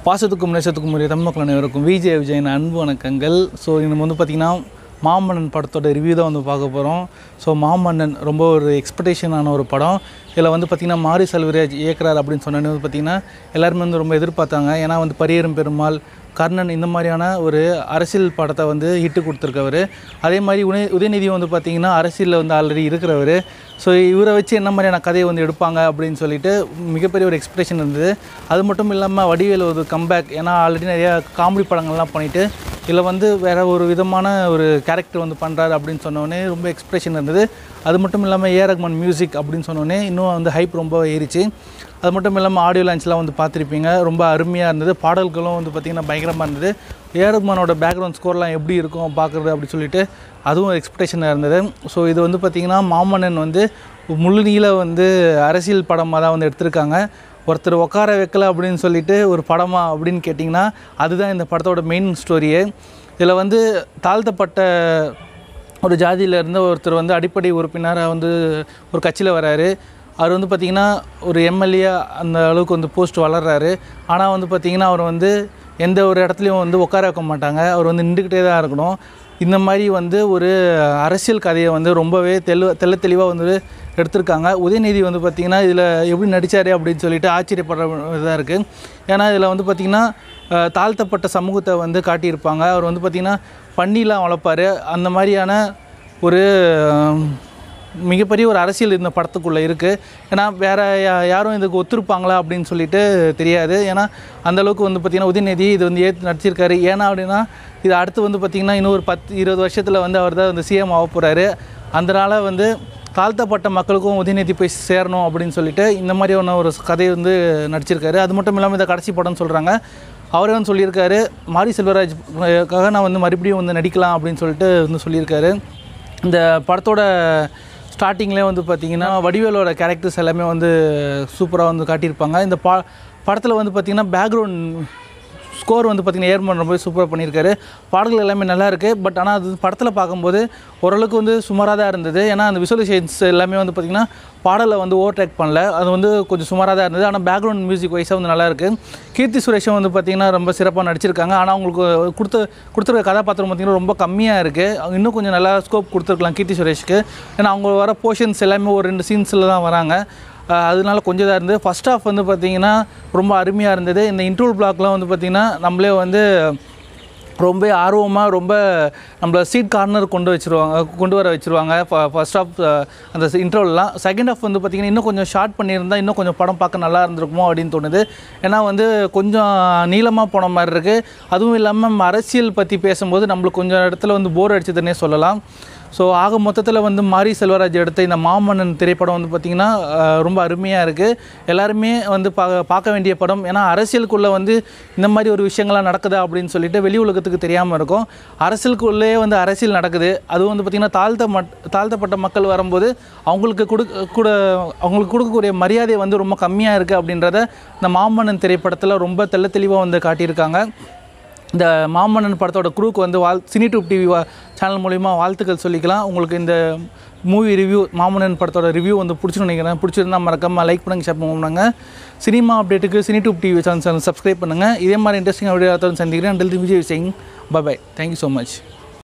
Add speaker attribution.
Speaker 1: பாசத்துக்கும் நேசத்துக்கும் உரிய தமிழ் மக்கள் அனைவருக்கும் விஜய் விஜயின் அன்பு வணக்கங்கள் ஸோ நம்ம வந்து பார்த்திங்கன்னா மாமன்னன் படத்தோட ரிவ்யூ தான் வந்து பார்க்க போகிறோம் ஸோ மாமன்னன் ரொம்ப ஒரு எக்ஸ்பெக்டேஷனான ஒரு படம் இதில் வந்து பார்த்திங்கன்னா மாரி செல்வராஜ் இயக்குறார் அப்படின்னு சொன்னோன்னே வந்து பார்த்திங்கன்னா எல்லாருமே வந்து ரொம்ப எதிர்பார்த்தாங்க ஏன்னா வந்து பரியரும் பெருமாள் கர்ணன் இந்த மாதிரியான ஒரு அரசியல் படத்தை வந்து ஹிட்டு கொடுத்துருக்கவர் அதே மாதிரி உதய உதயநிதி வந்து பார்த்திங்கன்னா அரசியலில் வந்து ஆல்ரெடி இருக்கிறவர் ஸோ இவரை வச்சு என்ன மாதிரியான கதையை வந்து எடுப்பாங்க அப்படின்னு சொல்லிட்டு மிகப்பெரிய ஒரு எக்ஸ்பிரஷன் இருந்தது அது மட்டும் இல்லாமல் வடிவேல் ஒரு கம்பேக் ஏன்னா ஆல்ரெடி நிறையா காமெடி படங்கள்லாம் பண்ணிவிட்டு இதில் வந்து வேறு ஒரு விதமான ஒரு கேரக்டர் வந்து பண்ணுறாரு அப்படின்னு சொன்னோடனே ரொம்ப எக்ஸ்பிரஷன் இருந்தது அது மட்டும் இல்லாமல் ஏ ரஹ்மான் மியூசிக் அப்படின்னு சொன்னோடனே இன்னும் வந்து ஹைப் ரொம்ப ஏறிச்சு அது மட்டும் இல்லாமல் ஆடியோ லான்ச்லாம் வந்து பார்த்துருப்பீங்க ரொம்ப அருமையாக இருந்தது பாடல்களும் வந்து பார்த்திங்கன்னா பயங்கரமாக இருந்தது ஏ ரஹ்மானோட பேக்ரவுண்ட் ஸ்கோர்லாம் எப்படி இருக்கும் பார்க்குறது அப்படி சொல்லிட்டு அதுவும் எக்ஸ்பெக்டேஷனாக இருந்தது ஸோ இது வந்து பார்த்திங்கன்னா மாமன்னன் வந்து முழு நீள வந்து அரசியல் படமாக தான் வந்து எடுத்திருக்காங்க ஒருத்தர் உட்கார வைக்கல அப்படின்னு சொல்லிட்டு ஒரு படமா அப்படின்னு கேட்டிங்கன்னா அதுதான் இந்த படத்தோட மெயின் ஸ்டோரியே இதில் வந்து தாழ்த்தப்பட்ட ஒரு ஜாதியில இருந்த ஒருத்தர் வந்து அடிப்படை உறுப்பினராக வந்து ஒரு கட்சியில் வராரு அவர் வந்து பார்த்திங்கன்னா ஒரு எம்எல்ஏ அந்த அளவுக்கு வந்து போஸ்ட் வளர்றாரு ஆனால் வந்து பார்த்திங்கன்னா அவர் வந்து எந்த ஒரு இடத்துலையும் வந்து உட்கார வைக்க மாட்டாங்க அவர் வந்து நின்றுக்கிட்டே தான் இருக்கணும் இந்த மாதிரி வந்து ஒரு அரசியல் கதையை வந்து ரொம்பவே தெளி தெள்ள தெளிவாக வந்து எடுத்திருக்காங்க உதயநிதி வந்து பார்த்திங்கன்னா இதில் எப்படி நடித்தார் அப்படின்னு சொல்லிட்டு ஆச்சரியப்படுற இதாக இருக்குது ஏன்னா இதில் வந்து பார்த்திங்கன்னா அஹ், தாழ்த்தப்பட்ட சமூகத்தை வந்து காட்டியிருப்பாங்க அவர் வந்து பார்த்திங்கன்னா பன்னிலாம் வளர்ப்பார் அந்த மாதிரியான ஒரு அஹ், மிகப்பெரிய ஒரு அரசியல் இந்த படத்துக்குள்ளே இருக்குது ஏன்னா வேறு யாரும் இதுக்கு ஒத்துருப்பாங்களா அப்படின்னு சொல்லிட்டு தெரியாது ஏன்னா அந்தளவுக்கு வந்து பார்த்திங்கன்னா உதயநிதி இது வந்து ஏற்று நடிச்சிருக்காரு ஏன்னா அப்படின்னா இது அடுத்து வந்து பார்த்திங்கன்னா இன்னும் ஒரு பத்து இருபது வருஷத்தில் வந்து அவர் தான் வந்து சிஎம் ஆக போகிறாரு அதனால் வந்து தாழ்த்தப்பட்ட மக்களுக்கும் உதயநிதி போய் சேரணும் அப்படின்னு சொல்லிட்டு இந்த மாதிரியான ஒரு கதையை வந்து நடிச்சிருக்காரு அது மட்டும் இல்லாமல் இதை கடைசி படம்னு சொல்கிறாங்க அவரே வந்து சொல்லியிருக்காரு மாரி செல்வராஜ்க்காக நான் வந்து மறுபடியும் வந்து நடிக்கலாம் அப்படின்னு சொல்லிட்டு வந்து சொல்லியிருக்காரு இந்த படத்தோட ஸ்டார்டிங்லேயே வந்து பார்த்திங்கன்னா வடிவேலோட கேரக்டர்ஸ் எல்லாமே வந்து சூப்பராக வந்து காட்டியிருப்பாங்க இந்த பா படத்தில் வந்து பார்த்திங்கன்னா பேக்ரவுண்ட் ஸ்கோர் வந்து பார்த்திங்கன்னா ஏர்மன் ரொம்ப சூப்பராக பண்ணியிருக்காரு பாடல்கள் எல்லாமே நல்லா இருக்குது பட் ஆனால் அது படத்தில் பார்க்கும்போது ஓரளவுக்கு வந்து சுமாராக தான் இருந்தது ஏன்னா அந்த விசுவலைசேஷன்ஸ் எல்லாமே வந்து பார்த்திங்கன்னா பாடலை வந்து ஓவர்டேக் பண்ணல அது வந்து கொஞ்சம் சுமாராக தான் இருந்தது ஆனால் பேக்ரவுண்ட் மியூசிக் வைஸாக வந்து நல்லா இருக்குது கீர்த்தி சுரேஷும் வந்து பார்த்திங்கன்னா ரொம்ப சிறப்பாக நடிச்சிருக்காங்க ஆனால் அவங்களுக்கு கொடுத்த கொடுத்துருக்க கதாபாத்திரம் பார்த்திங்கன்னா ரொம்ப கம்மியாக இருக்குது இன்னும் கொஞ்சம் நல்லா ஸ்கோப் கொடுத்துருக்கலாம் கீர்த்தி சுரேஷ்க்கு ஏன்னா அவங்க வர போர்ஷன்ஸ் எல்லாமே ஒரு ரெண்டு சீன்ஸில் தான் வராங்க அஹ் அதனால கொஞ்சம் இதாக இருந்தது ஃபஸ்ட் ஹாஃப் வந்து பார்த்திங்கன்னா ரொம்ப அருமையாக இருந்தது இந்த இன்ட்ரோல் பிளாக்லாம் வந்து பார்த்திங்கன்னா நம்மளே வந்து ரொம்ப ஆர்வமாக ரொம்ப நம்மள சீட் கார்னர் கொண்டு வச்சிருவாங்க கொண்டு வர வச்சுருவாங்க ஃபர்ஸ்ட் ஆஃப் அந்த இன்ட்ரோல்லாம் செகண்ட் ஆஃப் வந்து பார்த்திங்கன்னா இன்னும் கொஞ்சம் ஷார்ட் பண்ணியிருந்தால் இன்னும் கொஞ்சம் படம் பார்க்க நல்லா இருந்திருக்குமோ அப்படின்னு தோணுது ஏன்னா வந்து கொஞ்சம் நீளமாக போன மாதிரி இருக்குது அதுவும் இல்லாமல் அரசியல் பற்றி பேசும்போது நம்மளுக்கு கொஞ்சம் இடத்துல வந்து போர் அடிச்சதுன்னே சொல்லலாம் ஸோ ஆக மொத்தத்தில் வந்து மாரி செல்வராஜ் எடுத்த இந்த மாமன்னன் திரைப்படம் வந்து பார்த்திங்கன்னா அஹ், ரொம்ப அருமையாக இருக்குது எல்லாருமே வந்து பா பார்க்க வேண்டிய படம் ஏன்னா அரசியலுக்குள்ளே வந்து இந்த மாதிரி ஒரு விஷயங்கள்லாம் நடக்குதா அப்படின்னு சொல்லிட்டு வெளி உலகத்துக்கு தெரியாமல் இருக்கும் அரசியலுக்குள்ளே வந்து அரசியல் நடக்குது அதுவும் வந்து பார்த்திங்கன்னா தாழ்த்த மட் தாழ்த்தப்பட்ட மக்கள் வரும்போது அவங்களுக்கு கொடு கூட அவங்களுக்கு கொடுக்கக்கூடிய மரியாதை வந்து ரொம்ப கம்மியாக இருக்குது அப்படின்றத இந்த மாமன்னன் திரைப்படத்தில் ரொம்ப தெள்ள தெளிவாக வந்து காட்டியிருக்காங்க இந்த மாமன்னன் படத்தோட குரூக்கு வந்து வாழ் சினி டூப் டிவி வா சேனல் மூலிமா வாழ்த்துக்கள் சொல்லிக்கலாம் உங்களுக்கு இந்த மூவி ரிவ்யூ மாமன்னன் படத்தோட ரிவ்யூ வந்து பிடிச்சுன்னு நினைக்கிறேன் பிடிச்சிருந்தா மறக்காமல் லைக் பண்ணுங்க ஷேர் பண்ணுங்க சினிமா அப்டேட்டுக்கு cine tube TV channel subscribe பண்ணுங்கள் இதே மாதிரி இன்ட்ரெஸ்டிங் வீடியோ சந்திக்கிறேன் until the Vijay Singh bye bye thank you so much